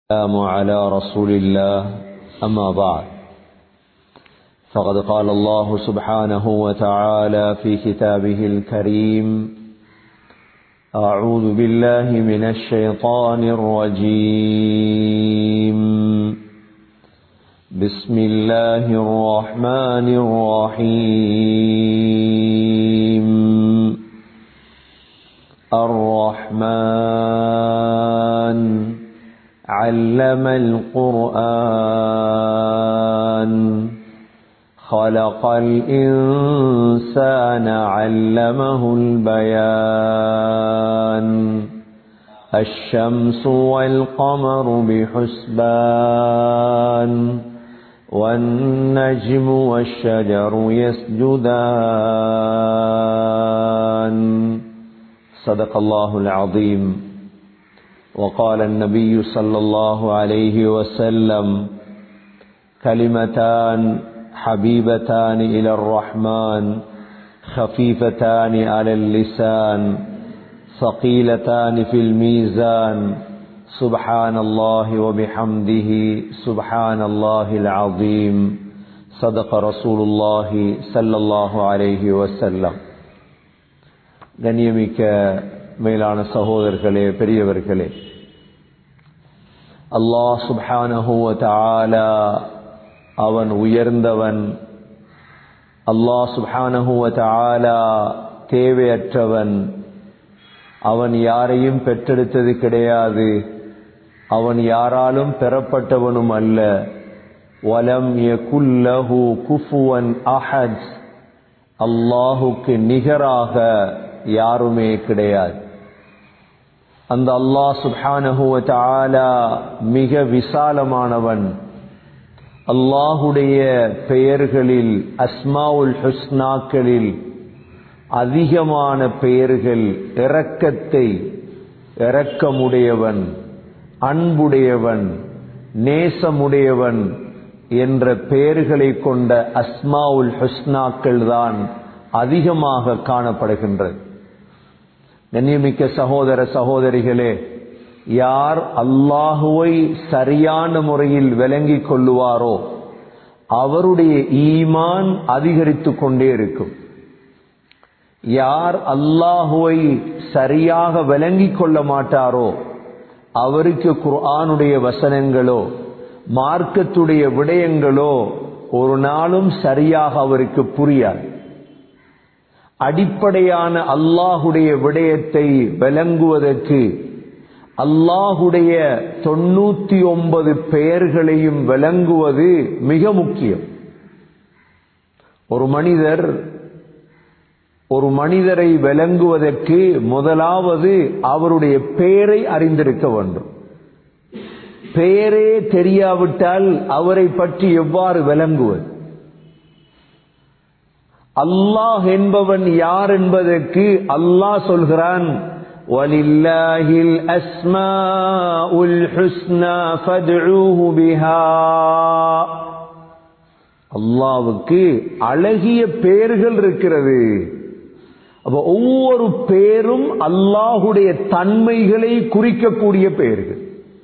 السلام على رسول الله أما بعد فقد قال الله سبحانه وتعالى في كتابه الكريم أعوذ بالله من الشيطان الرجيم بسم الله الرحمن الرحيم الرحمن علم القرآن خلق الإنسان علمه البيان الشمس والقمر بحسبان والنجم والشجر يسجدان صدق الله العظيم وقال النبي صلى الله عليه وسلم كلمتان حبيبتان إلى الرحمن خفيفتان على اللسان ثقيلتان في الميزان سبحان الله وبحمده سبحان الله العظيم صدق رسول الله صلى الله عليه وسلم கண்ணியமிக்க மேலான சகோதரர்களே பெரியவர்களே அல்லாஹ் சுப்ஹானஹுவ தாலா அவன் உயர்ந்தவன் அல்லாஹ் சுப்ஹானஹுவ தாலா தேவையற்றவன் அவன் யாரையும் பெற்றெடுத்தது கிடையாது அவன் யாராலும் பெறப்பட்டவனும் அல்ல வலம் யகுல்லஹு குஃபுவன் அஹஜ் அல்லாஹுக்கு நிகராக யாருமே கிடையாது அந்த அல்லாஹ் சுப்ஹானஹுவ தாலா மிக விசாலமானவன் அல்லாஹுடைய பெயர்களில் அஸ்மாவுல் ஹுஸ்னாக்களில் அதிகமான பெயர்கள் இரக்கத்தை இரக்கமுடையவன் அன்புடையவன் நேசமுடையவன் என்ற பெயர்களை கொண்ட அஸ்மாவுல் ஹுஸ்னாக்கள் தான் அதிகமாக காணப்படுகின்றது கண்ணியமிக்க சகோதர சகோதரிகளே யார் அல்லாஹுவை சரியான முறையில் விளங்கிக் கொள்ளுவாரோ அவருடைய ஈமான் அதிகரித்து கொண்டே இருக்கும் யார் அல்லாஹுவை சரியாக விளங்கிக் கொள்ள மாட்டாரோ அவருக்கு குர்ஆனுடைய வசனங்களோ மார்க்கத்துடைய விடயங்களோ ஒரு நாளும் சரியாக அவருக்கு புரியாது அடிப்படையான அல்லாஹுடைய விடயத்தை விளங்குவதற்கு அல்லாஹுடைய தொண்ணூத்தி ஒன்பது பெயர்களையும் விளங்குவது மிக முக்கியம் ஒரு மனிதர் ஒரு மனிதரை விளங்குவதற்கு முதலாவது அவருடைய பெயரை அறிந்திருக்க வேண்டும் பெயரே தெரியாவிட்டால் அவரை பற்றி எவ்வாறு விளங்குவது அல்லாஹ் என்பவன் யார் என்பதற்கு அல்லாஹ் சொல்கிறான் وَلِلَّهِ الْأَسْمَاءُ الْحُسْنَى فَادْعُوهُ بِهَا அல்லாவுக்கு அழகிய பெயர்கள் இருக்கிறது அப்ப ஒவ்வொரு பேரும் அல்லாஹுடைய தன்மைகளை குறிக்கக்கூடிய பெயர்கள்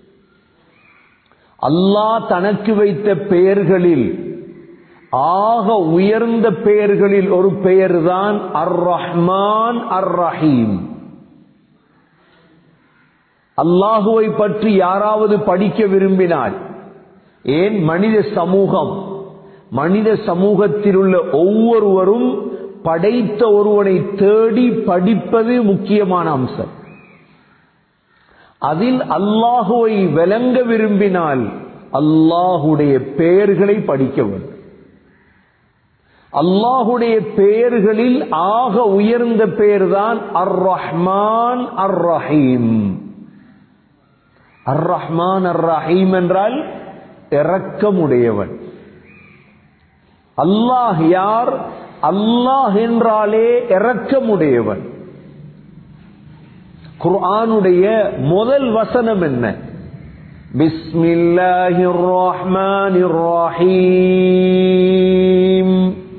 அல்லாஹ் தனக்கு வைத்த பெயர்களில் ஆக உயர்ந்த பெயர்களில் ஒரு பெயர் தான் அர் ரஹ்மான் அர் ரஹீம் அல்லாஹுவை பற்றி யாராவது படிக்க விரும்பினால் ஏன் மனித சமூகம் மனித சமூகத்தில் உள்ள ஒவ்வொருவரும் படைத்த ஒருவனை தேடி படிப்பது முக்கியமான அம்சம் அதில் அல்லாஹுவை விளங்க விரும்பினால் அல்லாஹுடைய பெயர்களை படிக்க வேண்டும் அல்லாஹுடைய பெயர்களில் ஆக உயர்ந்த பெயர் தான் அர் ரஹ்மான் அர் ரஹீம் அர் ரஹ்மான் அர் ரஹீம் என்றால் இரக்கமுடையவன் அல்லாஹ் யார் அல்லாஹ் என்றாலே இரக்கமுடையவன் குர்ஆனுடைய முதல் வசனம் என்ன பிஸ்மில்லாஹிர் ரஹ்மானிர் ரஹீம்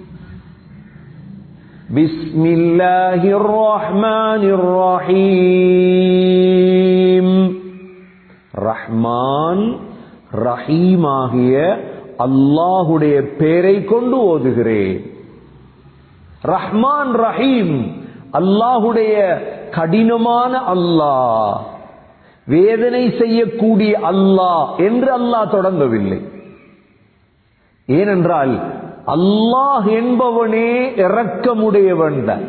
பிஸ்மில்லாஹிர் ரஹ்மானிர் ரஹீம் ரஹ்மான் ரஹீம் ஆகிய அல்லாஹுடைய பெயரை கொண்டு ஓதுகிறேன் ரஹ்மான் ரஹீம் அல்லாஹுடைய கடினமான அல்லாஹ் வேதனை செய்யக்கூடிய அல்லாஹ் என்று அல்லாஹ் தொடங்கவில்லை ஏனென்றால் அல்லாஹ் என்பவனே இரக்கமுடையவன் தான்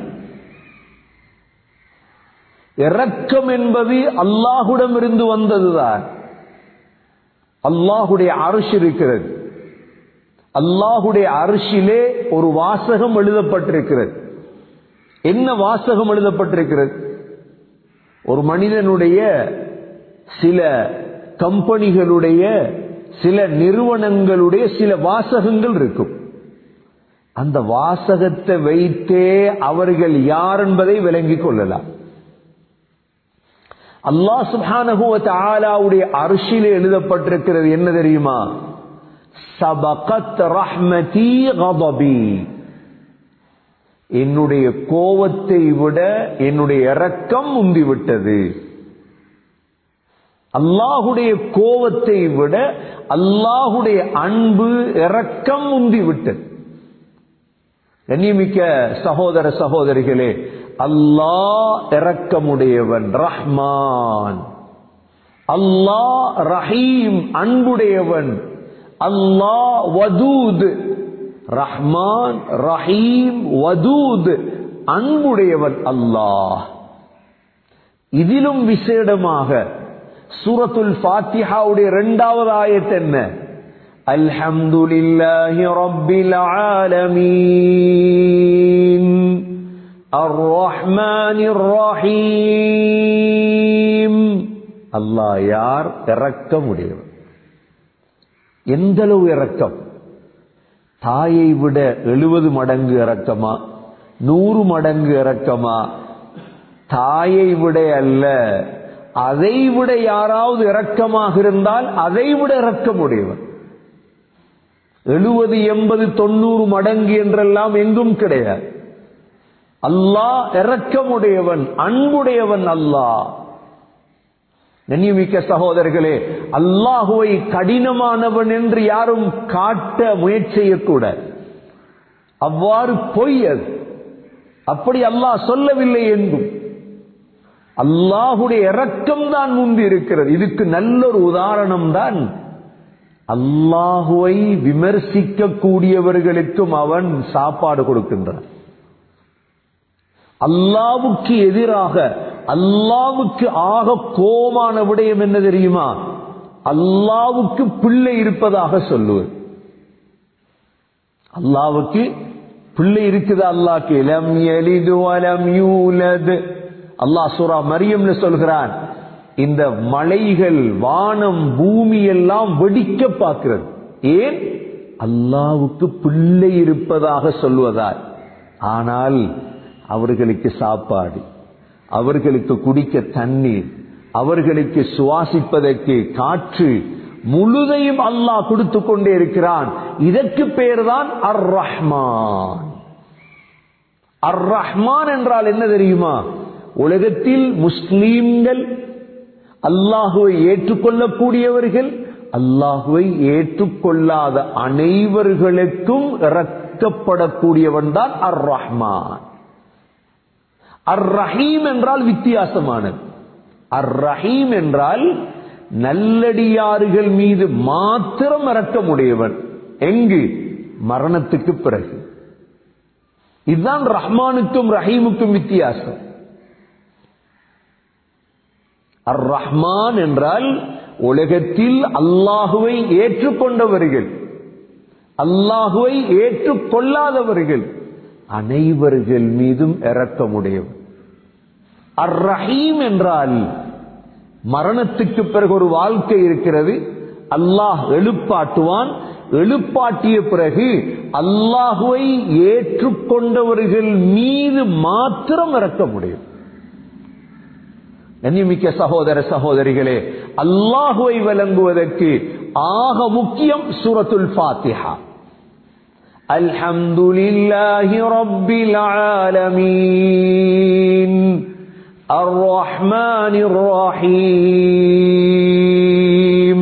இரக்கம் என்பது அல்லாஹுடமிருந்து வந்ததுதான் அல்லாஹுடைய அரிசி இருக்கிறது அல்லாஹுடைய அரிசியிலே ஒரு வாசகம் எழுதப்பட்டிருக்கிறது என்ன வாசகம் எழுதப்பட்டிருக்கிறது ஒரு மனிதனுடைய சில கம்பெனிகளுடைய சில நிறுவனங்களுடைய சில வாசகங்கள் இருக்கும் அந்த வாசகத்தை வைத்தே அவர்கள் யார் என்பதை விளங்கிக் கொள்ளலாம் அல்லாஹ் சுபானகுவத் ஆலாவுடைய அரிசியில எழுதப்பட்டிருக்கிறது என்ன தெரியுமா சபகத் ரஹ்மதி கபபி என்னுடைய கோவத்தை விட என்னுடைய இரக்கம் முந்திவிட்டது அல்லாஹுடைய கோவத்தை விட அல்லாஹுடைய அன்பு இரக்கம் முந்திவிட்டது கண்ணியமிக்க சகோதர சகோதரிகளே அல்லாஹ் இரக்கமுடையவன் ரஹ்மான் அல்லாஹ் ரஹீம் அன்புடையவன் அல்லாஹ் வதூத் ரஹ்மான் ரஹீம் வதூத் அன்புடையவன் அல்லாஹ் இதிலும் விசேடமாக சூரத்துல் ஃபாத்திஹாவுடைய இரண்டாவது ஆயத் என்ன அல்ஹம்துலில்லாஹி ரப்பில் ஆலமீன் அர்ரஹ்மானிர் ரஹீம் அல்லாஹ் யார் இரக்கமுடையவன் எந்த அளவு இரக்கம் தாயை விட எழுபது மடங்கு இரக்கமா நூறு மடங்கு இரக்கமா தாயை விட அல்ல அதை விட யாராவது இரக்கமாக இருந்தால் அதை விட இரக்கமுடையவன் எழுபது எண்பது தொண்ணூறு மடங்கு என்றெல்லாம் எங்கும் கிடையாது அல்லாஹ் இரக்கமுடையவன் அன்புடையவன் அல்லாஹ் நன்னிமிக்க சகோதரர்களே அல்லாஹுவை கடினமானவன் என்று யாரும் காட்ட முயற்சி செய்யக்கூடாது அவ்வாறு பொய் அது அப்படி அல்லாஹ் சொல்லவில்லை என்றும் அல்லாஹுடைய இரக்கம் தான் முந்தி இருக்கிறது இதுக்கு நல்ல ஒரு உதாரணம் தான் அல்லாஹுவை விமர்சிக்க கூடியவர்களுக்கும் அவன் சாப்பாடு கொடுக்கின்றான் அல்லாவுக்கு எதிராக அல்லாவுக்கு ஆக கோமான விடயம் என்ன தெரியுமா அல்லாவுக்கு பிள்ளை இருப்பதாக சொல்லுவது அல்லாவுக்கு பிள்ளை இருக்குதா அல்லாக்கு இளம் எளிது அலம் யூலது அல்லாஹ் சூரா மரியம்னு சொல்கிறான் இந்த மலைகள் வானம் பூமி எல்லாம் வெடிக்க பார்க்கிறது ஏன் அல்லாவுக்கு பிள்ளை இருப்பதாக சொல்வதால் ஆனால் அவர்களுக்கு சாப்பாடு அவர்களுக்கு குடிக்க தண்ணீர் அவர்களுக்கு சுவாசிப்பதற்கு காற்று முழுதையும் அல்லாஹ் கொடுத்து கொண்டே இருக்கிறான் இதற்கு பேர்தான் அர் ரஹ்மான் அர் ரஹ்மான் என்றால் என்ன தெரியுமா உலகத்தில் முஸ்லீம்கள் அல்லாஹுவை ஏற்றுக்கொள்ளக்கூடியவர்கள் அல்லாஹுவை ஏற்றுக்கொள்ளாத அனைவர்களுக்கும் இறக்கப்படக்கூடியவன் தான் அர் ரஹ்மான் அர் ரஹீம் என்றால் வித்தியாசமானது அர் ரஹீம் என்றால் நல்லடியார்கள் மீது மாத்திரம் இறக்கமுடையவன் எங்கு மரணத்துக்கு பிறகு இதுதான் ரஹ்மானுக்கும் ரஹீமுக்கும் வித்தியாசம் அர் ரஹ்மான் என்றால் உலகத்தில் அல்லாஹுவை ஏற்றுக்கொண்டவர்கள் அல்லாஹுவை ஏற்றுக்கொள்ளாதவர்கள் அனைவர்கள் மீதும் இறக்கமுடையவர் அர் ரஹீம் என்றால் மரணத்துக்கு பிறகு ஒரு வாழ்க்கை இருக்கிறது அல்லாஹ் எழுப்பாட்டுவான் எழுப்பாட்டிய பிறகு அல்லாஹுவை ஏற்றுக்கொண்டவர்கள் மீது மாத்திரம் இறக்க முடியும் கண்ணியமிக்க சகோதர சகோதரிகளே அல்லாஹுவை விளங்குவதற்கு ஆக முக்கியம் சூரத்துல் ஃபாத்திஹா الحمد لله رب العالمين الرحمن الرحيم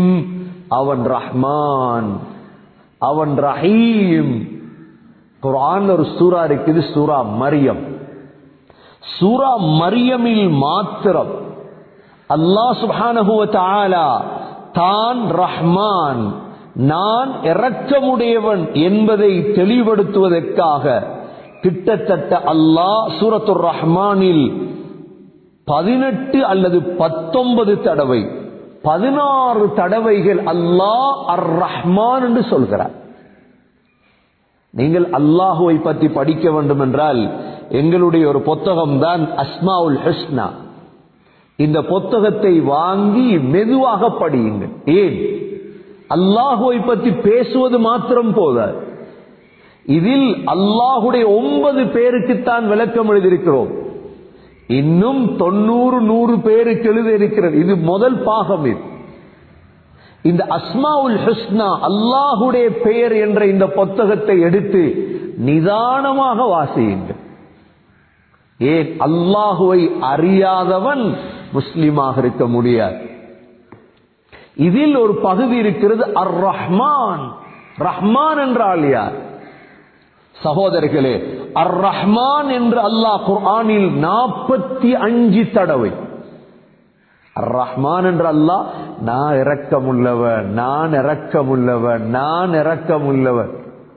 அவன் ரஹ்மான் அவன் ரஹீம் குர்ஆன் ஒரு சூரா இருக்குது சூரா மரியம் சூரா மரியமில் மாத்திரம் அல்லாஹ் சுப்ஹானஹு வ தஆலா தான் ரஹ்மான் நான் இரக்கமுடையவன் என்பதை தெளிவுபடுத்துவதற்காக கிட்டத்தட்ட அல்லாஹ் சூரத்துர் ரஹ்மானில் பதினெட்டு அல்லது பத்தொன்பது தடவை பதினாறு தடவைகள் அல்லாஹ் அர் ரஹ்மான் என்று சொல்கிறார் நீங்கள் அல்லாஹுவை பற்றி படிக்க வேண்டும் என்றால் எங்களுடைய ஒரு புத்தகம் தான் அஸ்மாவுல் ஹஸ்னா இந்த புத்தகத்தை வாங்கி மெதுவாக படியுங்கள் ஏன் அல்லாஹுவை பற்றி பேசுவது மாத்திரம் போதாது இதில் அல்லாஹுடைய ஒன்பது பேருக்குத்தான் விளக்கம் எழுதியிருக்கிறோம் இன்னும் தொண்ணூறு நூறு பேருக்கு எழுத இருக்கிறது இது முதல் பாகம் இது இந்த அஸ்மாவுல் ஹுஸ்னா அல்லாஹுடைய பெயர் என்ற இந்த புத்தகத்தை எடுத்து நிதானமாக வாசியுங்கள் ஏன் அல்லாஹுவை அறியாதவன் முஸ்லிமாக இருக்க முடியாது இதில் ஒரு பகுதி இருக்கிறது அர் ரஹ்மான் ரஹ்மான் என்றால் யார் சகோதரர்களே அர் ரஹ்மான் என்று அல்லாஹ் குர்ஆனில் நாற்பத்தி அஞ்சு தடவை அர் ரஹ்மான் என்று அல்லாஹ் நான் இரக்கமுள்ளவன் நான் இரக்கமுள்ளவன் நான் இரக்கமுள்ளவன்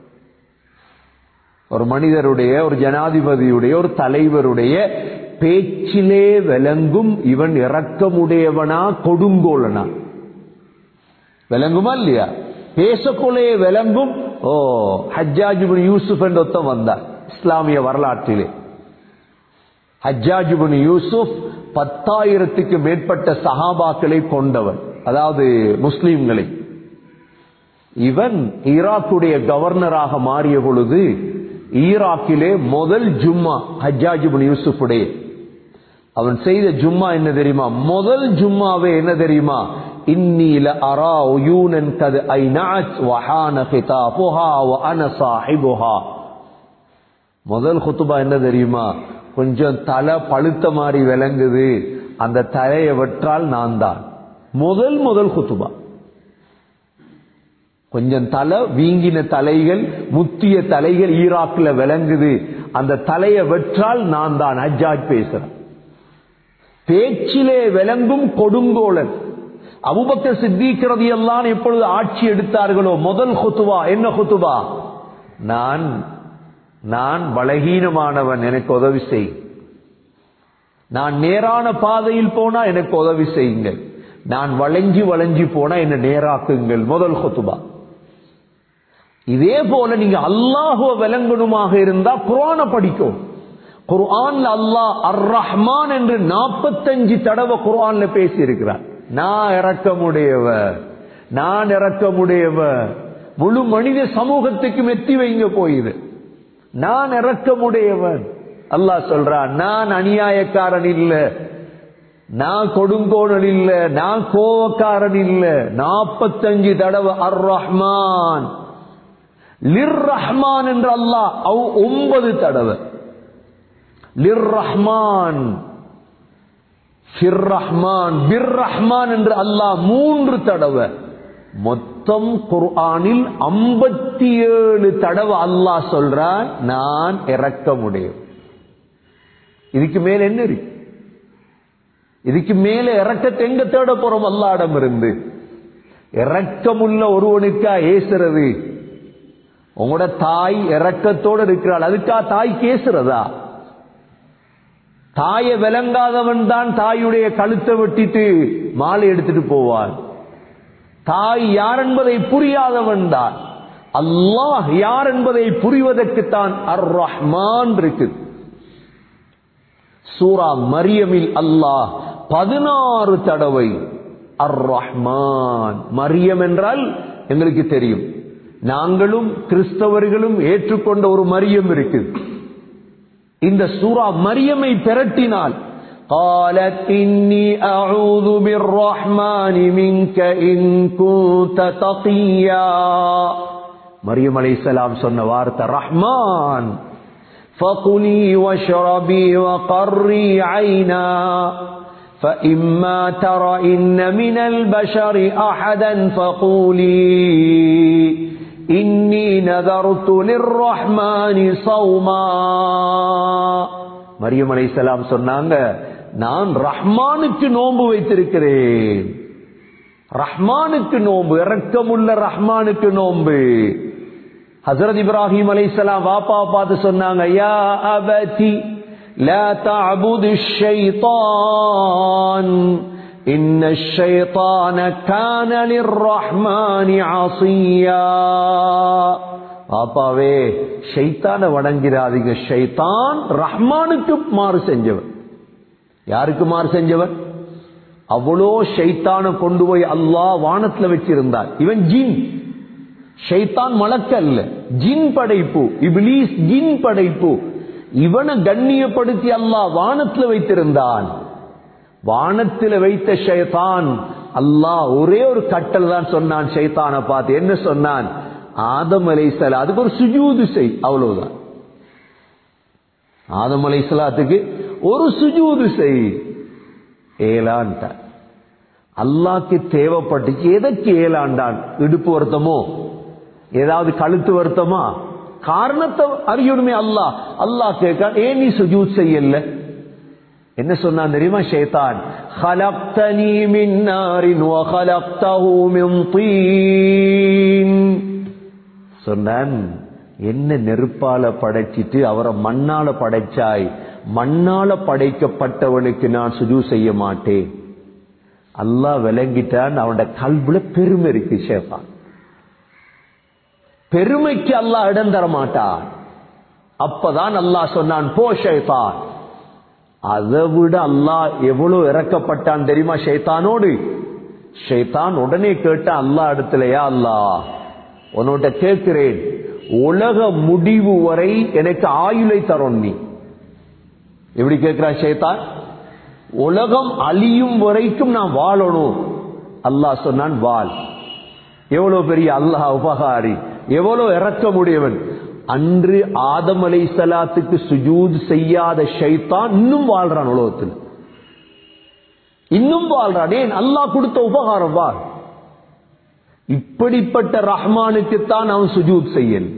ஒரு மனிதருடைய ஒரு ஜனாதிபதியுடைய ஒரு தலைவருடைய பேச்சிலே விளங்கும் இவன் இரக்கமுடையவனா கொடுங்கோலனா விளங்குமா இல்லையா பேசக்குள்ளே விளங்கும் ஓ ஹஜ்ஜாஜிபுன் யூசுப் என்ற ஒருத்தன் வந்தார் இஸ்லாமிய வரலாற்றிலே ஹஜ்ஜாஜிபுன் யூசுப் பத்தாயிரத்துக்கு மேற்பட்ட சஹாபாக்களை கொண்டவன் அதாவது முஸ்லிம்களை இவன் ஈராக்குடைய கவர்னராக மாறிய பொழுது ஈராக்கிலே முதல் ஜும்மா ஹஜ்ஜாஜிபுன் யூசுஃபுடைய அவன் செய்த ஜும்மா என்ன தெரியுமா முதல் ஜும்மாவே என்ன தெரியுமா إني لأرى عيونا قد أينعت وحان خطافها وأنا صاحبها முதல் குத்துபா என்ன தெரியுமா கொஞ்சம் தலை பழுத்த மாதிரி விளங்குது அந்த தலையை வெற்றால் நான் தான் முதல் முதல் குத்துபா கொஞ்சம் தலை வீங்கின தலைகள் முத்திய தலைகள் ஈராக்ல விளங்குது அந்த தலையை வெற்றால் நான் தான் ஹஜ்ஜாஜ் பேசுறேன் பேச்சிலே விளங்கும் கொடுங்கோலன் அபுபக்கர் சித்திக்கிறது எல்லாம் எப்பொழுது ஆட்சி எடுத்தார்களோ முதல் குத்துவா என்ன குத்துவா நான் நான் பலகீனமானவன் எனக்கு உதவி செய் நான் நேரான பாதையில் போனா எனக்கு உதவி செய்யுங்கள் நான் வளைஞ்சி வளைஞ்சி போனா என்ன நேராக்குங்கள் முதல் குத்துபா இதே போல நீங்க அல்லாஹுவ விளங்கணுமாக இருந்தா குரான படிக்கும் குர்ஆன்ல அல்லாஹ் அர் ரஹ்மான் என்று நாற்பத்தஞ்சு தடவை குர்ஆன்ல பேசி இருக்கிறார் நான் இறக்கமுடையவர் நான் இறக்கமுடையவர் முழு மனித சமூகத்துக்கு மெத்தி வைங்க போயுது நான் இறக்கமுடையவன் அல்லாஹ் சொல்றான் நான் அநியாயக்காரன் இல்ல நான் கொடுங்கோணல் இல்ல நான் கோவக்காரன் இல்ல நாற்பத்தஞ்சு தடவை அர் ரஹ்மான் லிர் ரஹ்மான் என்று அல்லாஹ் அவ் ஒன்பது தடவை லிர் ரஹ்மான் ஃபிர் ரஹ்மான் பிர் ரஹ்மான் என்று அல்லாஹ் மூன்று தடவை மொத்தம் குர்ஆனில் ஐம்பத்தி ஏழு தடவை அல்லாஹ் சொல்றான் நான் இறக்க முடியும் இதுக்கு மேல என்ன இருக்கு இதுக்கு மேல இறக்கத்தை எங்க தேட போறோம் அல்லாடம் இருந்து இறக்கமுள்ள ஒருவனுக்கா ஏசுறது உங்களோட தாய் இறக்கத்தோடு இருக்கிறாள் அதுக்கா தாய் கேசுறதா தாயை விளங்காதவன் தான் தாயுடைய கழுத்தை வெட்டிட்டு மாலை எடுத்துட்டு போவான் தாய் யார் என்பதை புரியாதவன் தான் அல்லாஹ் யார் என்பதை புரிவதற்குத்தான் அர் ரஹ்மான் இருக்கு சூரா மரியமில் அல்லாஹ் பதினாறு தடவை அர் ரஹ்மான் மரியம் என்றால் எங்களுக்கு தெரியும் நாங்களும் கிறிஸ்தவர்களும் ஏற்றுக்கொண்ட ஒரு மரியம் இருக்குது இந்த சூரா மரியமை பெரட்டினால் قالت إني أعوذ بالرحمن منك إن كنت تقيا மரியம் அலைஹிஸ்ஸலாம் சொன்ன வார்த்தை ரஹ்மான் فقلي واشربي وقري عينا فإما ترين من البشر أحدا فقولي إني نذرت للرحمن صوما மரியம் அலைஹிஸ்ஸலாம் சொன்னாங்க நான் ரஹ்மானுக்கு நோன்பு வைத்திருக்கிறேன் ரஹ்மானுக்கு நோன்பு இரக்கமுள்ள ரஹ்மானுக்கு நோன்பு ஹசரத் இப்ராஹிம் அலைஹிஸ்ஸலாம் வாப்பா பார்த்து சொன்னாங்க யா அபதி لا تعبد الشيطان إن الشيطان كان للرحمن عصيا பாப்பாவே ஷைத்தான வணங்கிறாதீங்க ஷைத்தான் ரஹ்மானுக்கு மாறு செஞ்சவன் யாருக்கு மாறு செஞ்சவன் அவ்வளோ ஷைத்தான கொண்டு போய் அல்லாஹ் வானத்துல வச்சிருந்தார் இவன் ஜின் ஷைத்தான் மலக்கல்ல ஜின் படைப்பு இப்லீஸ் ஜின் படைப்பு இவனை கண்ணியப்படுத்தி அல்லாஹ் வானத்துல வைத்திருந்தான் வானத்தில் வைத்த ஷைத்தான் அல்லாஹ் ஒரே ஒரு கட்டல் தான் சொன்னான் ஷைத்தான பார்த்து என்ன சொன்னான் ஆதம் அலைசலா அதுக்கு ஒரு சுஜூது செய் அவ்வளவுதான் ஆதம் அலைசலாத்துக்கு ஒரு சுஜூது செய் ஏலான்ட்டான் அல்லாக்கு தேவைப்பட்டுச்சு எதற்கு ஏலாண்டான் இடுப்பு வருத்தமோ ஏதாவது கழுத்து வருத்தமா காரணத்தை அறியணுமே அல்லாஹ் அல்லாஹ் கேட்கான் ஏன் நீ சுஜூத் செய்யல என்ன சொன்னான் தெரியுமா ஷேத்தான் خلقتني من نار وخلقته من طين சொன்னான் என்ன நெருப்பால படைச்சிட்டு அவரை மண்ணால படைச்சாய் மண்ணால படைக்கப்பட்டவனுக்கு நான் சுஜூ செய்ய மாட்டேன் அல்லாஹ் விளங்கிட்டான் அவனோட கல்வில பெருமை இருக்கு ஷேத்தான் பெருமைக்கு அல்லாஹ் இடம் தர மாட்டான் அப்பதான் அல்லாஹ் சொன்னான் போ ஷைத்தான் அதை விட அல்லாஹ் எவ்வளவு இறக்கப்பட்டான் தெரியுமா ஷைத்தானோடு ஷைத்தான் உடனே கேட்ட அல்லாஹ் இடத்துலயா அல்லாஹ் உன்னோட கேட்கிறேன் உலக முடிவு வரை எனக்கு ஆயுளை தரும் நீ எப்படி கேட்கிறான் ஷைத்தான் உலகம் அழியும் வரைக்கும் நான் வாழணும் அல்லாஹ் சொன்னான் வாழ் எவ்வளவு பெரிய அல்லாஹ் உபகாரி எவ்வளவு இறக்கமுடையவன் அன்று ஆதம் அலை சலாத்துக்கு சுஜூத் செய்யாத ஷைத்தான் இன்னும் வாழ்றான் உலகத்தில் இன்னும் வாழ்றான் ஏன் அல்லாஹ் கொடுத்த உபகாரம் வாழ் இப்படிப்பட்ட ரஹ்மானுக்குத்தான் அவன் சுஜூத் செய்யல்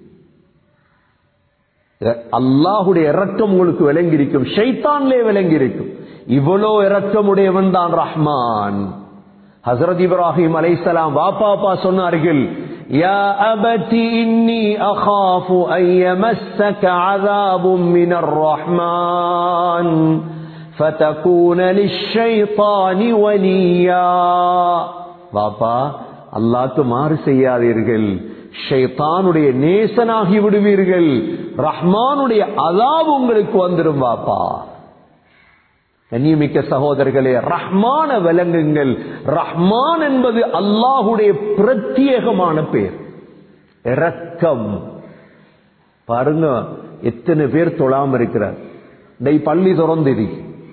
அல்லாஹுடைய இறக்கம் உங்களுக்கு விளங்கியிருக்கும் ஷைத்தான்லே விளங்கியிருக்கும் இவ்வளோ இறக்கமுடையவன் தான் ரஹ்மான் ஹசரத் இப்ராஹிம் அலைசலாம் வாப்பாப்பா சொன்னார்கள் يا أبت إني أخاف أن يمسك عذاب من الرحمن فتكون للشيطان وليا பாப்பா அல்லாக்கு மாறு செய்யாதீர்கள் ஷைத்தானுடைய நேசனாகி விடுவீர்கள் ரஹ்மானுடைய அதாப் உங்களுக்கு வந்துடும் பாப்பா கண்ணியமிக்க சகோதரர்களே ரஹ்மான விலங்குங்கள் ரஹ்மான் என்பது அல்லாஹுடைய பிரத்யேகமான பேர் இரக்கம் பாருங்க எத்தனை பேர் தொழாம இருக்கிறார் டெய் பள்ளி திறந்திரி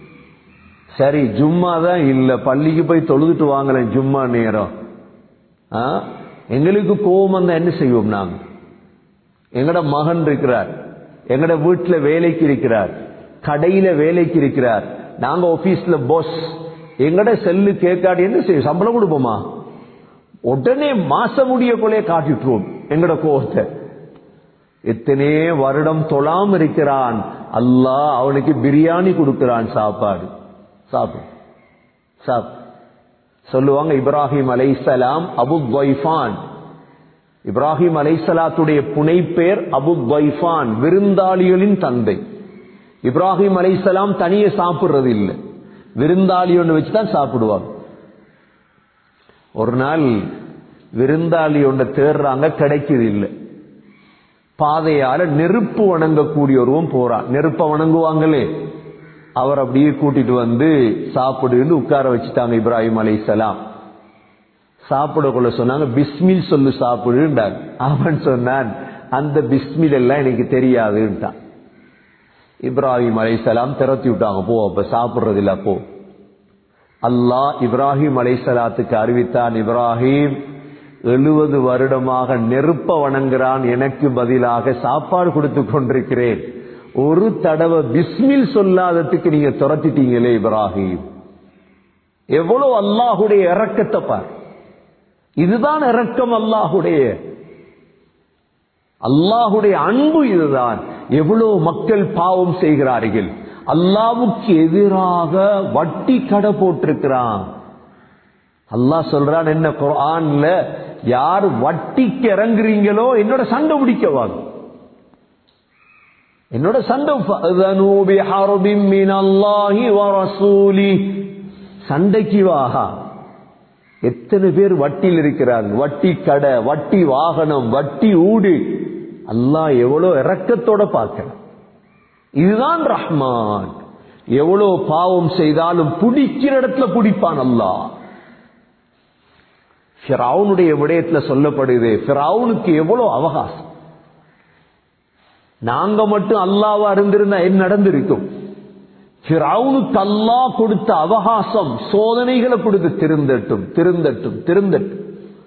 சரி ஜும்மா தான் இல்ல பள்ளிக்கு போய் தொழுதுட்டு வாங்கலேன் ஜும்மா நேரம் ஆ? எங்களுக்கு கோபம் வந்தா என்ன செய்வோம் நாங்க எங்கட மகன் இருக்கிறார் எங்கட வீட்டுல வேலைக்கு இருக்கிறார் கடையில வேலைக்கு இருக்கிறார் நாங்க ஆபீஸ்ல பாஸ் எங்கட செல்லு கேட்காடி என்ன செய்யும் சம்பளம் கொடுப்போமா உடனே மாச முடிய கொலைய காட்டிட்டுருவோம் எங்கட கோபத்தை எத்தனை வருடம் தொழாம இருக்கிறான் அல்லாஹ் அவனுக்கு பிரியாணி கொடுக்கிறான் சாப்பாடு சாப்பிடு சாப்பிடு சொல்லுவாங்க இப்ராஹிம் அலைசலாம் அபு வைஃபான் இப்ராஹிம் அலைசலாத்துடைய புனைப்பேர் அபு வைஃபான் விருந்தாளிகளின் தந்தை இப்ராஹிம் அலைசலாம் தனியே சாப்பிடுறது இல்லை விருந்தாளி ஒன்று வச்சுதான் சாப்பிடுவாங்க ஒரு நாள் விருந்தாளி ஒன்று தேடுறாங்க கிடைக்குது இல்லை பாதையால நெருப்பு வணங்கக்கூடிய ஒருவன் போறான் நெருப்ப வணங்குவாங்களே அவர் அப்படியே கூட்டிட்டு வந்து சாப்பிடுன்னு உட்கார வச்சுட்டாங்க இப்ராஹிம் அலைசலாம் சாப்பிடக்குள்ள சொன்னாங்க பிஸ்மில் சொல்லு சாப்பிடுன்றாங்க அவன் சொன்னான் அந்த பிஸ்மில் எல்லாம் எனக்கு தெரியாதுன்ட்டான் இப்ராஹிம் அலைசலாம் திரத்தி விட்டாங்க போ அப்ப சாப்பிடுறது இல்ல போ அல்லாஹ் இப்ராஹிம் அலைசலாத்துக்கு அறிவித்தான் இப்ராஹிம் எழுபது வருடமாக நெருப்ப வணங்குறான் எனக்கு பதிலாக சாப்பாடு கொடுத்து கொண்டிருக்கிறேன் ஒரு தடவை பிஸ்மில் சொல்லாததுக்கு நீங்க துரத்திட்டீங்களே இப்ராஹிம் எவ்வளவு அல்லாஹுடைய இறக்கத்தை பார் இதுதான் இறக்கம் அல்லாஹுடைய அல்லாஹுடைய அன்பு இதுதான் எவ்வளவு மக்கள் பாவம் செய்கிறார்கள் அல்லாவுக்கு எதிராக வட்டி கடை போட்டிருக்கிறான் அல்லாஹ் சொல்றான் என்ன குரான்ல யார் வட்டிக்கு இறங்குறீங்களோ என்னோட சண்டை பிடிக்க வாங்க என்னோட சண்டை فَأْذَنُوا بِحَرْبٍ مِّنَ اللَّهِ وَرَسُولِهِ சண்டைக்கு வாகா எத்தனை பேர் வட்டியில் இருக்கிறாங்க வட்டி கடை வட்டி வாகனம் வட்டி ஊடு அல்லாஹ் எவ்வளவு இரக்கத்தோட பார்க்க இதுதான் ரஹ்மான் எவ்வளவு பாவம் செய்தாலும் பிடிக்கிற இடத்துல பிடிப்பான் அல்லாஹ் ஃபிரௌனுடைய விடயத்துல சொல்லப்படுது ஃபிரௌனுக்கு எவ்வளவு அவகாசம் நாங்க மட்டும் அல்லாவா இருந்திருந்தா என்ன நடந்திருக்கும் ஃபிரௌனுக்கு அல்லாஹ் கொடுத்த அவகாசம் சோதனைகளை கொடுத்து திருந்தட்டும் திருந்தட்டும் திருந்தட்டும்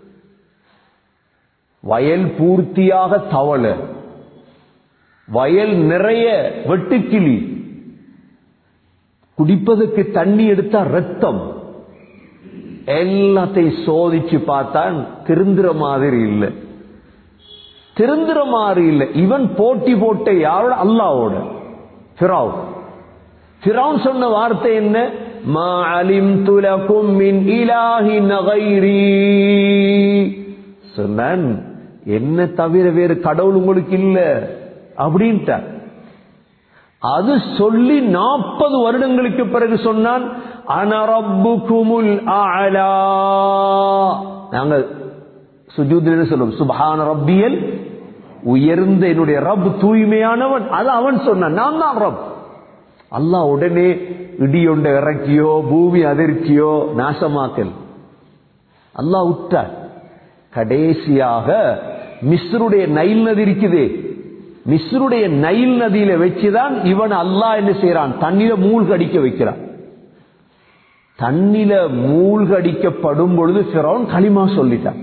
வயல் பூர்த்தியாக தவள வயல் நிறைய வெட்டுக்கிளி குடிப்பதற்கு தண்ணி எடுத்தா ரத்தம் எல்லாத்தையும் சோதிச்சு பார்த்தான் திருந்துற மாதிரி இல்லை திருந்துற மாதிரி இல்லை இவன் போட்டி போட்ட யாரோட அல்லாவோட ஃபிராவ் ஃபிரௌன் சொன்ன வார்த்தை என்ன மா அலிம்து லகும் மின் இலாஹின் கைரி சொன்னான் என்ன தவிர வேறு கடவுள் உங்களுக்கு இல்ல அப்படின்ட்டார் அது சொல்லி நாற்பது வருடங்களுக்கு பிறகு சொன்னான் அனரப்புகுமுல் அலா நாங்க சுஜூதில் சொல்லுவோம் சுபஹான ரப்பியல் உயர்ந்த என்னுடைய ரப் தூய்மையானவன் அது அவன் சொன்னான் நான் தான் ரப் அல்லாஹ் உடனே இடியொண்ட இறக்கியோ பூமி அதிர்ச்சியோ நாசமாக்கல் அல்லாஹ் விட்டார் கடைசியாக மிஸ்ருடைய நைல் நதி இருக்குதே மிஸ்ருடைய நைல் நதியில வச்சுதான் இவன் அல்லாஹ் என்ன செய்யறான் தண்ணில மூழ்கடிக்க வைக்கிறான் தண்ணில மூழ்கடிக்கப்படும் பொழுது பிறவன் களிமா சொல்லிட்டான்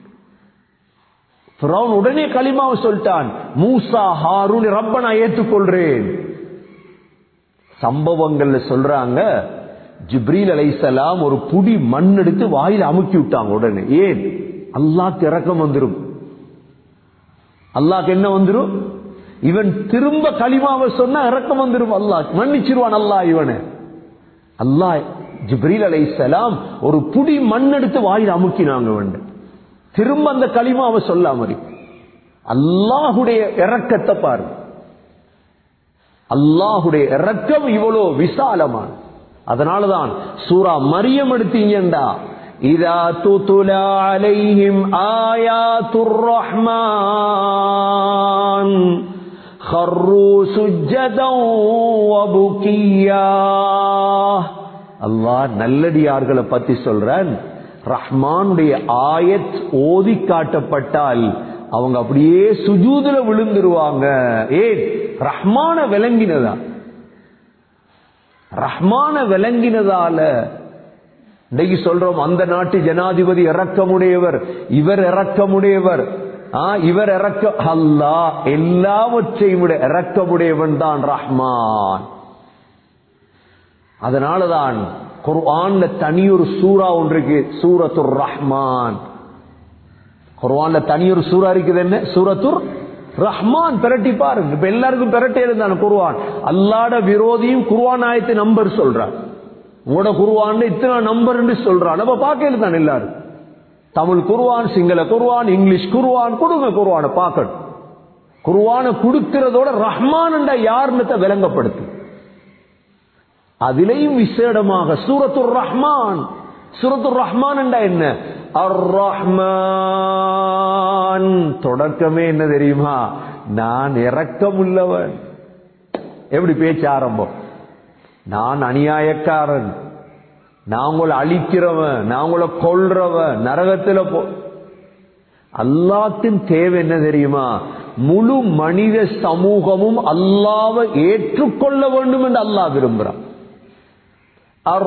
பிறவன் உடனே களிமாவை சொல்லிட்டான் மூசா ஹாரூன் ரப்ப நான் ஏற்றுக்கொள்றேன் சம்பவங்கள்ல சொல்றாங்க ஜிப்ரீல் அலைசலாம் ஒரு புடி மண் எடுத்து வாயில அமுக்கி விட்டாங்க உடனே ஏன் அல்லாஹ் இறக்கம் வந்துரும் அல்லாஹ் என்ன வந்துரும் இவன் திரும்ப களிமாவை சொன்னா இறக்கம் வந்துரும் அல்லாஹ் மன்னிச்சிருவான் அல்லாஹ் இவனை அல்லாஹ் ஜிப்ரீல் அலைசலாம் ஒரு புடி மண் எடுத்து வாயில அமுக்கினாங்க வந்து திரும்ப அந்த களிமாவை சொல்லாம அல்லாஹுடைய இறக்கத்தை பாரு அல்லாஹுடைய இறக்கம் இவ்வளோ விசாலமான அதனாலதான் சூரா மரியம் எடுத்தீங்கண்டா இதா துதுலா அலைஹிம் ஆயாத்துர் ரஹ்மான் خروا سجدا وبكيا அல்லாஹ் நல்லடியார்களை பத்தி சொல்றான் ரஹ்மானுடைய ஆயத் ஓதி காட்டப்பட்டால் அவங்க அப்படியே சுஜூதுல விழுந்துருவாங்க ஏன் ரஹ்மான விளங்கினதா ரஹ்மான விளங்கினதால இன்னைக்கு சொல்றோம் அந்த நாட்டு ஜனாதிபதி இறக்கமுடையவர் இவர் இறக்கமுடையவர் இவர் இறக்க அல்லா எல்லாவற்றையும் விட இறக்கமுடையவன் தான் ரஹ்மான் அதனாலதான் குர்ஆன்ல தனியொரு சூரா ஒன்றுக்கு சூரத்துர் ரஹ்மான் குர்ஆன்ல தனியொரு சூரா இருக்குது என்ன சூரத்துர் ரஹ்மான் பிரட்டி பாருங்க இப்ப எல்லாருக்கும் பிரட்டே இருந்தான குர்ஆன் அல்லாட விரோதியும் குர்ஆன் ஆயத்து நம்பர் சொல்றான் உங்களோட குர்ஆன் இத்தனை நம்பர் சொல்றான் நம்ம பார்க்க தான் எல்லாரும் Tamil Quran Sinhala Quran English Quran கொடுங்க குர்ஆனை பார்க்கணும் குர்ஆனை கொடுக்கிறதோட ரஹ்மான் யாருன்னு விளங்கப்படுத்து அதிலையும் விசேடமாக சூரத்துர் ரஹ்மான் சூரத்துர் ரஹ்மான் என்றா என்ன அர் ரஹ்மான் தொடக்கமே என்ன தெரியுமா நான் இறக்கம் உள்ளவன் எப்படி பேச்சு ஆரம்பம் நான் அநியாயக்காரன் நான் உங்களை அழிக்கிறவன் நான் உங்களை கொள்றவன் நரகத்துல போ அல்லாத்தின் தேவை என்ன தெரியுமா முழு மனித சமூகமும் அல்லாவை ஏற்றுக்கொள்ள வேண்டும் என்று அல்லாஹ் விரும்புறான் அர்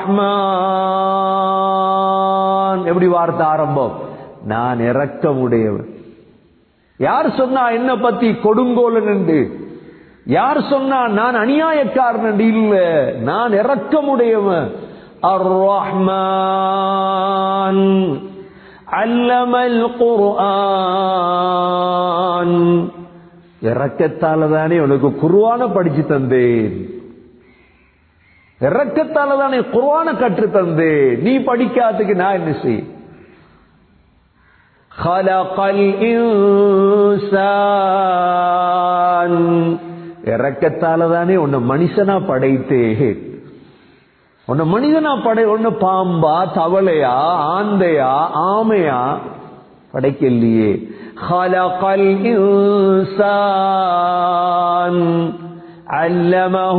ரஹ்மான் எப்படி வார்த்தை ஆரம்பம் நான் இறக்கமுடையவன் யார் சொன்னா என்ன பத்தி கொடுங்கோலன் என்று யார் சொன்னா நான் அநியாயக்காரன் என்று இல்ல நான் இறக்கமுடையவன் الرحمن علم القرآن இறக்கத்தால தானே உனக்கு குருவான படிச்சு தந்தேன் இறக்கத்தால தானே குருவான கற்று தந்தேன் நீ படிக்காததுக்கு நான் என்ன செய் خلق الإنسان இறக்கத்தால தானே உன்னை மனுஷனா படைத்தேன் உன்னை மனிதனா படை ஒன்னு பாம்பா தவளையா ஆந்தையா ஆமையா படைக்கலையே خلق الإنسان علمه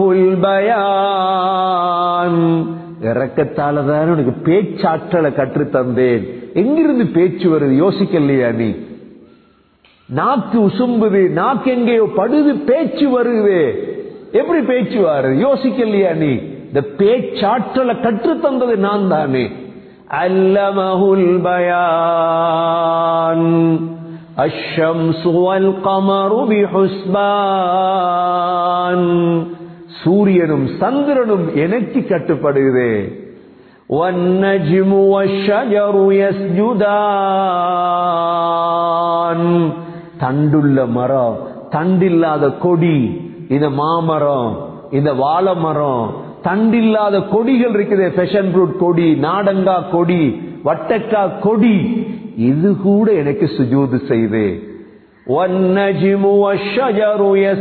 البيان இறக்கத்தால தான் உனக்கு பேச்சாற்றலை கற்று தந்தேன் எங்கிருந்து பேச்சு வருது யோசிக்கலையா நீ நாக்கு உசும்புது நாக்கு எங்கேயோ படுது பேச்சு வருது எப்படி பேச்சு வருது யோசிக்கலையா நீ இந்த பேச்சாற்றலை கற்று தந்தது நான் தானே அல்லமஹுல் பயான் الشمس والقمر بحسبان சூரியனும் சந்திரனும் எனக்கு கட்டுப்படுகிறே والنجم والشجر يسجدان தண்டுள்ள மரம் தண்டில்லாத கொடி இந்த மாமரம் இந்த வாழை மரம் தண்டில்லாத கொடிகள் இருக்குது ஃபெஷன் ஃப்ரூட் கொடி நாடங்கா கொடி வட்டக்கா கொடி இது கூட எனக்கு சுஜூது செய்தே والنجم والشجر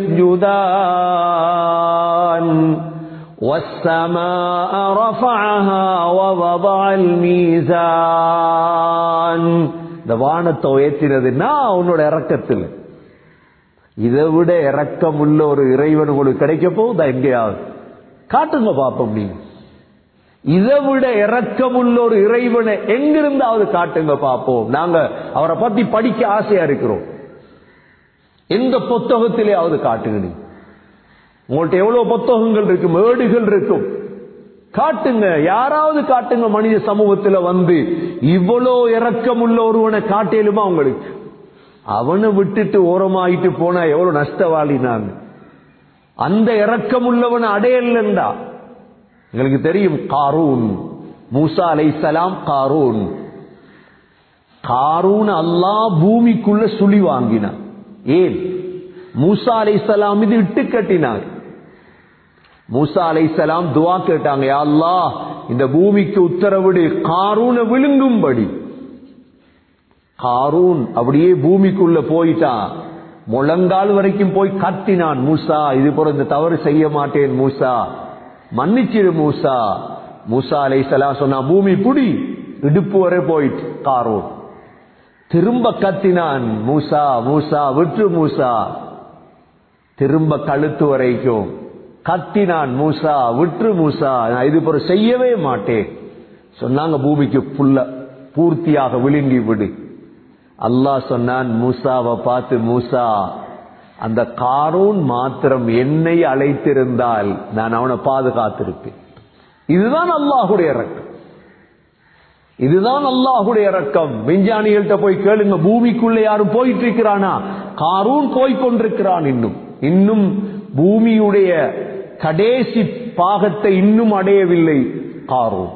يسجدان والسماء رفعها ووضع الميزان இந்த வானத்தை உயர்த்தினது நான் உன்னோட இறக்கத்தில் இதை விட இறக்கம் உள்ள ஒரு இறைவன் உங்களுக்கு கிடைக்க போகுதா எங்கேயாவது காட்டுங்க பாப்போம் நீங்க இதை விட இறக்கம் உள்ள ஒரு இறைவனை எங்கிருந்தாவது காட்டுங்க பாப்போம் நாங்க அவரை பத்தி படிக்க ஆசையா இருக்கிறோம் எந்த புத்தகத்திலேயாவது காட்டுங்க நீங்க உங்கள்ட்ட எவ்வளவு புத்தகங்கள் இருக்கும் ஏடுகள் இருக்கும் காட்டுங்க யாராவது காட்டுங்க மனித சமூகத்துல வந்து இவ்வளோ இறக்கம் உள்ள ஒருவனை காட்டேலுமா உங்களுக்கு அவனை விட்டுட்டு ஓரமாயிட்டு போனா எவ்வளவு நஷ்டவாளி நான் அந்த இறக்கம் உள்ளவன் அடையலண்டா எங்களுக்கு தெரியும் காரூன் மூசா அலை சலாம் காரூன் காரூன் அல்லாஹ் பூமிக்குள்ள சுழி வாங்கினான் ஏன் மூசா அலை சலாம் இது இட்டு கட்டினார் மூசா அலை சலாம் துவா கேட்டாங்க யா அல்லாஹ் இந்த பூமிக்கு உத்தரவிடு காரூனை விழுங்கும்படி காரூன் அப்படியே பூமிக்குள்ள போயிட்டான் முழங்கால் வரைக்கும் போய் கத்தினான் மூசா இது போல இந்த தவறு செய்ய மாட்டேன் மூசா மன்னிச்சிரு மூசா மூசா அலை சலாம் சொன்னா பூமி புடி இடுப்பு வரை போயிட்டு காரூன் திரும்ப கத்தினான் மூசா மூசா விட்டு மூசா திரும்ப கழுத்து வரைக்கும் கத்தினான் மூசா விட்டு மூசா நான் இது போல செய்யவே மாட்டேன் சொன்னாங்க பூமிக்கு புல்ல பூர்த்தியாக விழுங்கி விடு அல்லாஹ் சொன்னான் மூசாவை பார்த்து மூசா அந்த காரூன் மாத்திரம் என்னை அழைத்திருந்தால் நான் அவனை பாதுகாத்திருப்பேன் இதுதான் அல்லாஹுடைய இறக்கம் இதுதான் அல்லாஹுடைய இறக்கம் விஞ்ஞானிகள்கிட்ட போய் கேளுங்க பூமிக்குள்ள யாரும் போயிட்டு இருக்கிறானா காரூன் போய் கொண்டிருக்கிறான் இன்னும் இன்னும் பூமியுடைய கடைசி பாகத்தை இன்னும் அடையவில்லை காரூன்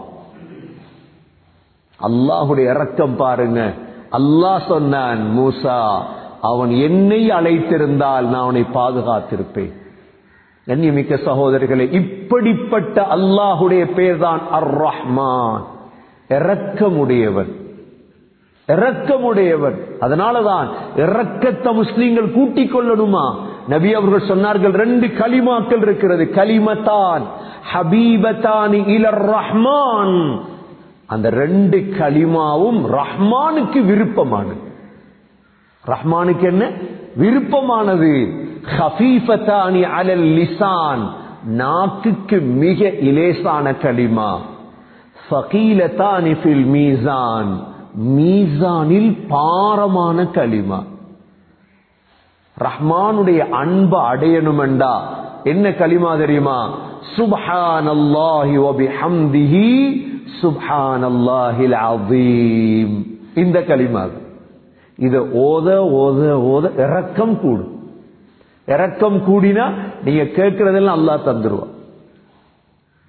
அல்லாஹுடைய இறக்கம் பாருங்க அல்லாஹ் சொன்னான் மூசா அவன் என்னை அழைத்திருந்தால் நான் அவனை பாதுகாத்திருப்பேன் கண்ணியமிக்க சகோதரர்களே இப்படிப்பட்ட அல்லாஹுடைய பேர் தான் அர் ரஹ்மான் இறக்கமுடையவன் இறக்கமுடையவன் அதனாலதான் இறக்கத்தை முஸ்லீம்கள் கூட்டிக் கொள்ளணுமா நபி அவர்கள் சொன்னார்கள் ரெண்டு களிமாக்கள் இருக்கிறது கலிமத்தான் ஹபீபத்தானி இலர் ரஹ்மான் அந்த ரெண்டு களிமாவும் ரஹ்மானுக்கு விருப்பமானது ரஹ்மானுக்கு என்ன விருப்பமானது ஹபீபத்தானி அலல் லிசான் நாக்குக்கு மிக இலேசான களிமா ஃபகீலத்தானி ஃபில் மீசான் மீசானில் பாரமான களிமா ரஹ்மானுடைய அன்பை அடையணுமெண்டா என்ன களிமா தெரியுமா சுப்ஹான் அல்லாஹி வபிஹம்திஹி சுப்ஹான் அல்லாஹில் அதீம் இந்த களிமா இத ஓத ஓத ஓத இறக்கம் கூடும் இறக்கம் கூடினா நீங்க கேட்கறதெல்லாம் அல்லாஹ் தந்துருவான்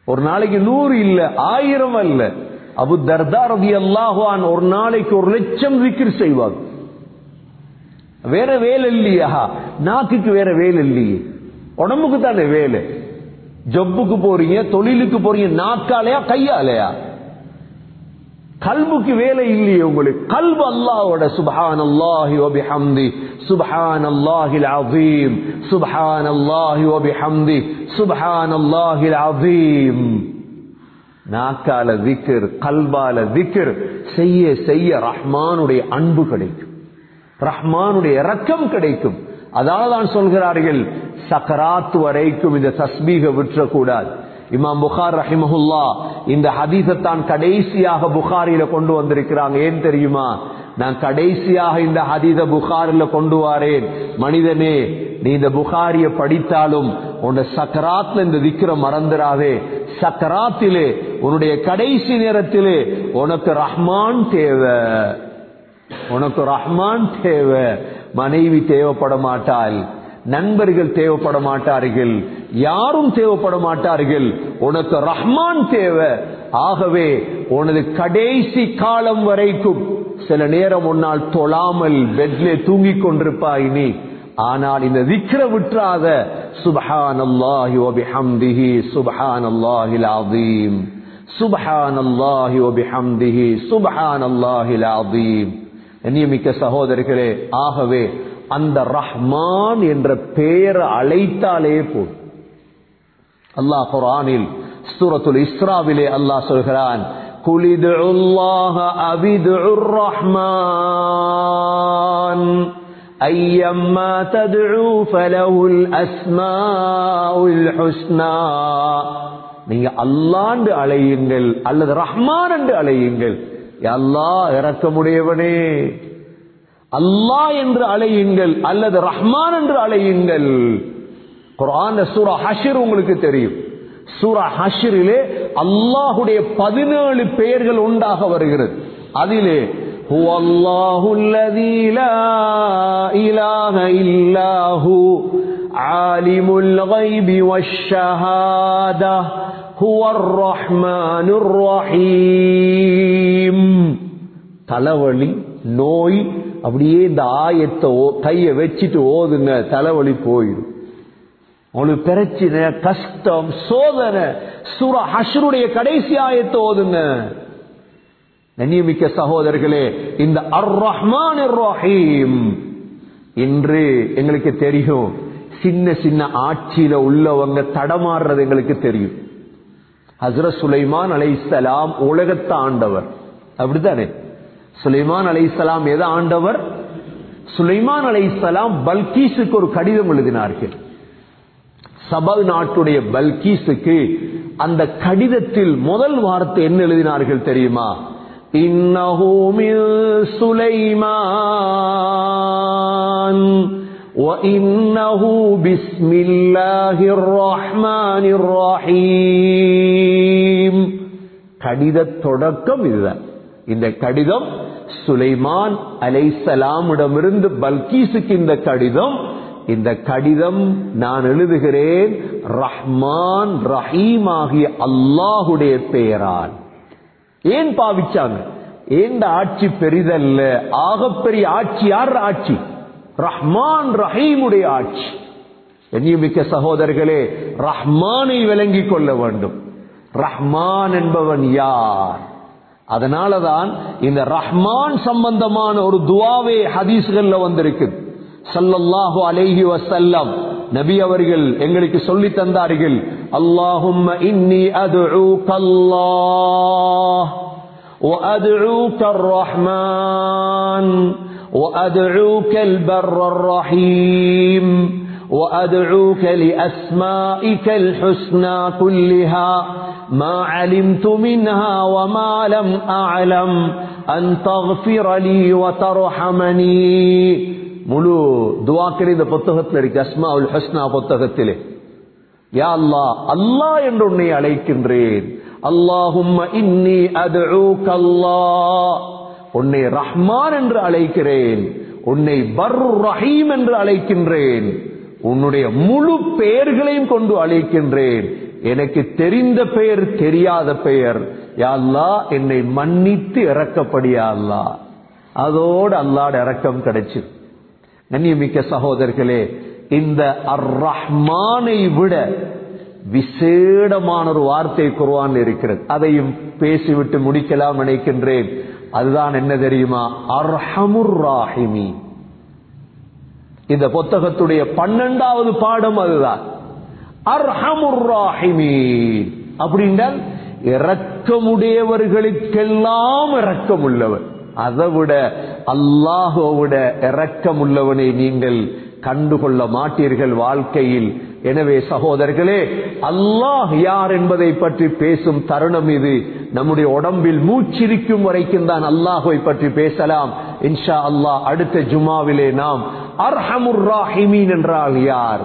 ஒரு நாளைக்கு நூறு இல்ல ஆயிரம் அல்ல அபு தர்தா ரவி அல்லாஹான் ஒரு நாளைக்கு ஒரு லட்சம் விக்கிர் செய்வாங்க வேற வேலை இல்லையா நாக்குக்கு வேற வேலை இல்லையே உடம்புக்கு தானே வேலை ஜப்புக்கு போறீங்க தொழிலுக்கு போறீங்க நாக்காலையா கையாலையா கல்புக்கு வேலை இல்லையே உங்களுக்கு கல்பு அல்லாஹ்வோட சுபஹான் அல்லாஹி வபிஹம்தி சுபஹான் அல்லாஹில் அதீம் சுபஹான் அல்லாஹி வபிஹம்தி சுபஹான் அல்லாஹில் அதீம் நாக்கால விக்கிர் கல்பால விக்கிர் செய்ய செய்ய ரஹ்மானுடைய அன்பு கிடைக்கும் ரஹ்மானுடைய இரக்கம் கிடைக்கும் அதாவது தான் சொல்கிறார்கள் சக்கராத் வரைக்கும் இந்த தஸ்பீக விற்றக்கூடாது இமாம் புகார் ரஹிமஹுல்லா இந்த ஹதீசத்தான் கடைசியாக புகாரில கொண்டு வந்திருக்கிறாங்க ஏன் தெரியுமா நான் கடைசியாக இந்த ஹதீத புகாரில கொண்டு வாரேன் மனிதனே நீ இந்த புகாரிய படித்தாலும் உன்னை சக்கராத்ல இந்த விக்கிர மறந்துடாதே சக்கராத்திலே உன்னுடைய கடைசி நேரத்திலே உனக்கு ரஹ்மான் தேவை உனக்கு ரஹ்மான் தேவை மனைவி தேவைப்பட மாட்டாள் நண்பர்கள் தேவைப்பட மாட்டார்கள் யாரும் தேவைப்பட மாட்டார்கள் உனக்கு ரஹ்மான் தேவை ஆகவே உனது கடைசி காலம் வரைக்கும் சில நேரம் உன்னால் தொழாமல் பெட்ல தூங்கிக் கொண்டிருப்பாய் நீ ஆனால் இந்த விக்கிர விட்டுறாத சுபஹான் அல்லாஹி வபிஹம்திஹி சுபஹான் அல்லாஹில் அதீம் சுபஹான் அல்லாஹி வபிஹம்திஹி சுபஹான் அல்லாஹில் அதீம் நியமிக்க சகோதரர்களே ஆகவே அந்த ரஹ்மான் என்ற பெயரை அழைத்தாலே போதும் அல்லாஹ் குரானில் சூரத்துல் இஸ்ராவிலே அல்லாஹ் சொல்கிறான் குலிது அபிது ரஹ்மான் أيما تدعو فله الأسماء الحسنى நீங்க அல்லாண்டு அழையுங்கள் அல்லது ரஹ்மான் என்று அழையுங்கள் அல்லாஹ் இறக்கமுடையவனே அல்லாஹ் என்று அழையுங்கள் அல்லது ரஹ்மான் என்று அழையுங்கள் குரான் சூரா ஹஷிர் உங்களுக்கு தெரியும் சூரா ஹஷிரிலே அல்லாஹுடைய பதினேழு பெயர்கள் உண்டாக வருகிறது அதிலே هو الله الذي لا إله إلا هو عالم الغيب والشهادة هو الرحمن الرحيم தலைவலி நோய் அப்படியே இந்த ஆயத்தை கைய வச்சுட்டு ஓதுங்க தலைவலி போயிடும் உங்களுக்கு பிரச்சனை கஷ்டம் சோதனை சூர ஹஷருடைய கடைசி ஆயத்தை ஓதுங்க நியமிக்க சகோதரர்களே இந்த அர் ரஹ்மான் ரஹீம் இன்று எங்களுக்கு தெரியும் சின்ன சின்ன ஆட்சியில உள்ளவங்க தடமாறுறது எங்களுக்கு தெரியும் ஹசரத் சுலைமான் அலைசலாம் உலகத்தை ஆண்டவர் அப்படித்தானே சுலைமான் அலைசலாம் எதை ஆண்டவர் சுலைமான் அலைசலாம் பல்கீஸுக்கு ஒரு கடிதம் எழுதினார்கள் சபல் நாட்டுடைய பல்கீஸுக்கு அந்த கடிதத்தில் முதல் வார்த்தை என்ன எழுதினார்கள் தெரியுமா இன்னஹு மின் சுலைமான் وإنه بسم الله الرحمن الرحيم கடித தொடக்கம் இதுதான் இந்த கடிதம் சுலைமான் அலைசலாமிடமிருந்து பல்கீஸுக்கு இந்த கடிதம் இந்த கடிதம் நான் எழுதுகிறேன் ரஹ்மான் ரஹீம் ஆகிய அல்லாஹுடைய பெயரால் ஏன் பாவிச்சாங்க ஏந்த ஆட்சி பெரிதல்ல ஆகப்பெரிய ஆட்சி யார் ஆட்சி ரஹ்மான் ரஹீமுடைய ஆட்சி மிக்க சகோதரர்களே ரஹ்மானை விளங்கிக் கொள்ள வேண்டும் ரஹ்மான் என்பவன் யார் அதனாலதான் இந்த ரஹ்மான் சம்பந்தமான ஒரு துவாவே ஹதீஸ்கள்ல வந்திருக்கு சல்லல்லாஹு அலைஹி வசல்லம் நபி அவர்கள் எங்களுக்கு சொல்லி தந்தார்கள் அல்லாஹும் இன்னி அதுஊக அல்லாஹ் وأدعوك الرحمن وأدعوك البر الرحيم وأدعوك لأسمائك الحسنى كلها ما علمت منها وما لم أعلم أن تغفر لي وترحمني முழு துவாக்கள் இந்த புத்தகத்தில் இருக்கு அஸ்மா உல் ஹஸ்னா புத்தகத்திலே யா அல்லா அல்லாஹ் என்று உன்னை அழைக்கின்றேன் அல்லாஹும் இன்னி அதுஊக அல்லாஹ் உன்னை ரஹ்மான் என்று அழைக்கிறேன் உன்னை பர் ரஹீம் என்று அழைக்கின்றேன் உன்னுடைய முழு பெயர்களையும் கொண்டு அழைக்கின்றேன் எனக்கு தெரிந்த பெயர் தெரியாத பெயர் யா அல்லாஹ் என்னை மன்னித்து இறக்கப்படியா அல்லா அதோடு அல்லாட இறக்கம் கிடைச்சு கண்ணியமிக்க சகோதரர்களே இந்த அர் ரஹ்மானை விட விசேடமான ஒரு வார்த்தை குர்ஆன் இருக்கிறது அதையும் பேசிவிட்டு முடிக்கலாம் நினைக்கின்றேன் அதுதான் என்ன தெரியுமா அர்ஹமுர் ராஹிமி இந்த புத்தகத்துடைய பன்னெண்டாவது பாடம் அதுதான் அர்ஹமுர் ராஹிமி அப்படின்றால் இரக்கமுடையவர்களுக்கெல்லாம் இரக்கம் உள்ளவர் அதை விட அல்லாஹோவிட இரக்கம் உள்ளவனை நீங்கள் கண்டுகொள்ள மாட்டீர்கள் வாழ்க்கையில் எனவே சகோதரர்களே அல்லாஹ் யார் என்பதை பற்றி பேசும் தருணம் இது நம்முடைய உடம்பில் மூச்சிருக்கும் வரைக்கும் தான் அல்லாஹை பற்றி பேசலாம் இன்ஷா அல்லாஹ் அடுத்த ஜுமாவிலே நாம் அர்ஹமுர் ராஹிமீன் என்றால் யார்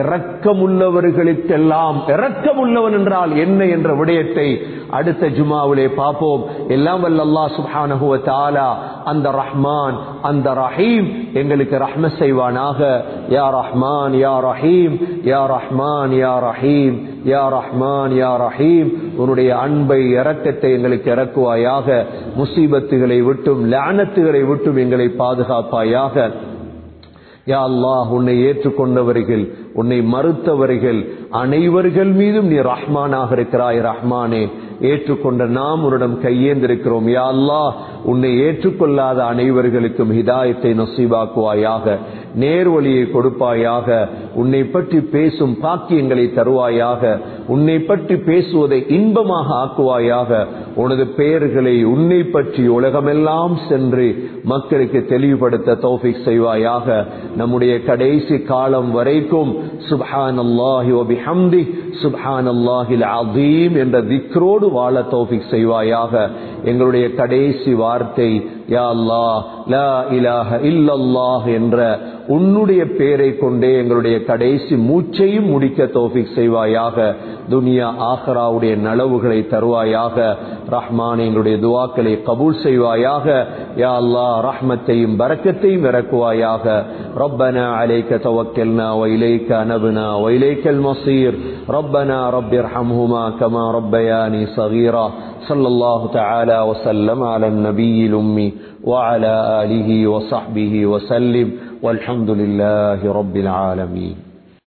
இரக்கமுள்ளவர்களுக்கெல்லாம் இரக்கமுள்ளவன் என்றால் என்ன என்ற விடயத்தை அடுத்த ஜுமாவிலே பார்ப்போம் எல்லாம் வல்ல அல்லாஹ் சுப்ஹானஹு வ தஆலா அந்த ரஹ்மான் அந்த ரஹீம் எங்களுக்கு ரஹ்ம செய்வானாக யா ரஹ்மான் யா ரஹீம் யா ரஹ்மான் யா ரஹீம் யா ரஹ்மான் யா ரஹீம் உன்னுடைய அன்பை இரக்கத்தை எங்களுக்கு இறக்குவாயாக முசீபத்துகளை விட்டும் லானத்துகளை விட்டும் எங்களை பாதுகாப்பாயாக யா அல்லாஹ் உன்னை ஏற்றுக்கொண்டவர்கள் உன்னை மறுத்தவர்கள் அனைவர்கள் மீதும் நீ ரஹ்மானாக இருக்கிறாய் ரஹ்மானே ஏற்றுக்கொண்ட நாம் உன்னிடம் கையேந்திருக்கிறோம் யா அல்லாஹ் உன்னை ஏற்றுக்கொள்ளாத அனைவர்களுக்கும் ஹிதாயத்தை நசீபாக்குவாயாக நேர்வழியை கொடுப்பாயாக உன்னை பற்றி பேசும் பாக்கியங்களை தருவாயாக உன்னை பற்றி பேசுவதை இன்பமாக ஆக்குவாயாக உனது பெயர்களை உன்னை பற்றி உலகமெல்லாம் சென்று மக்களுக்கு தெளிவுபடுத்த தௌஃபிக் செய்வாயாக நம்முடைய கடைசி காலம் வரைக்கும் சுப்ஹான் அல்லாஹி ஒபிஹம்தி சுப்ஹான் அல்லாஹில் அதீம் என்ற திக்ரோடு வாழ தௌஃபிக் செய்வாயாக எங்களுடைய கடைசி வார்த்தை யா அல்லாஹ் லா இலாஹ இல்லல்லாஹ் என்ற உன்னுடைய பேரை கொண்டே எங்களுடைய கடைசி மூச்சையும் முடிக்க தௌஃபிக் செய்வாயாக துனியா ஆஹராவுடைய நலவுகளை தருவாயாக ரஹ்மான் எங்களுடைய துவாக்களை கபூல் செய்வாயாக யா அல்லாஹ் ரஹ்மத்தையும் பரக்கத்தையும் இறக்குவாயாக ربنا عليك توكلنا وإليك نبنا وإليك المصير ربنا رب ارحمهما كما ربياني صغيرا صلى الله تعالى وسلم على النبي الأمي وعلى آله وصحبه وسلم والحمد لله رب العالمين